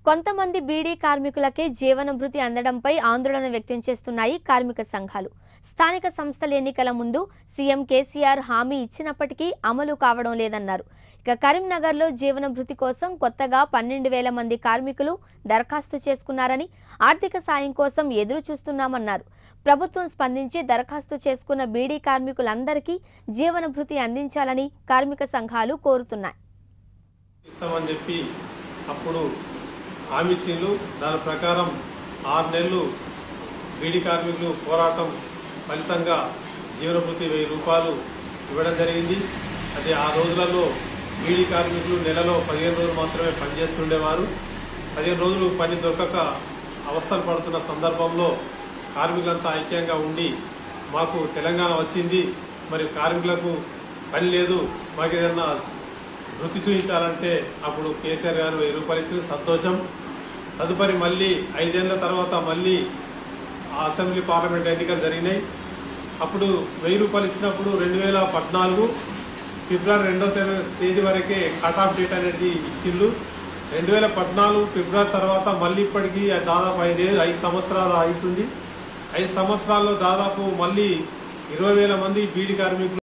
కొంతమంది బీడీ కార్మికులకే జీవన భృతి అందడంపై ఆందోళన వ్యక్తం చేస్తున్నాయి కార్మిక సంఘాలు స్థానిక సంస్థల ఎన్నికల ముందు సీఎం కేసీఆర్ హామీ ఇచ్చినప్పటికీ అమలు కావడం లేదన్నారు ఇక కరీంనగర్లో జీవన భృతి కోసం కొత్తగా పన్నెండు వేల మంది కార్మికులు దరఖాస్తు చేసుకున్నారని ఆర్థిక సాయం కోసం ఎదురు చూస్తున్నామన్నారు ప్రభుత్వం స్పందించి దరఖాస్తు చేసుకున్న బీడీ కార్మికులందరికీ జీవన భృతి అందించాలని కార్మిక సంఘాలు కోరుతున్నాయి ఇస్తామని చెప్పి అప్పుడు హామీ ఇచ్చిండ్రు దాని ప్రకారం ఆరు నెలలు బీడీ కార్మికులు పోరాటం ఫలితంగా జీవనభృతి వెయ్యి రూపాయలు ఇవ్వడం జరిగింది అది ఆ రోజులలో బీడీ కార్మికులు నెలలో పదిహేను రోజులు మాత్రమే పనిచేస్తుండేవారు పదిహేను రోజులు పని దొరకక అవస్థలు పడుతున్న సందర్భంలో కార్మికులంతా ఐక్యంగా ఉండి మాకు తెలంగాణ వచ్చింది మరి కార్మికులకు పని లేదు మాకు ఏదైనా వృత్తి చూపించాలంటే అప్పుడు కేసీఆర్ గారు వెయ్యి రూపాయలు ఇచ్చిన సంతోషం తదుపరి మళ్ళీ ఐదేళ్ల తర్వాత మళ్ళీ ఆ అసెంబ్లీ పార్లమెంట్ ఎన్నికలు జరిగినాయి అప్పుడు వెయ్యి రూపాయలు ఇచ్చినప్పుడు రెండు వేల పద్నాలుగు ఫిబ్రవరి రెండో తేదీ- తేదీ వరకే కట్ ఆఫ్ డేట్ అనేది ఇచ్చిళ్ళు రెండు వేల పద్నాలుగు ఫిబ్రవరి తర్వాత మళ్ళీ ఇప్పటికీ దాదాపు ఐదు ఐదు సంవత్సరాలు అవుతుంది ఐదు సంవత్సరాల్లో దాదాపు మళ్ళీ ఇరవై వేల మంది బీడీ కార్మికులు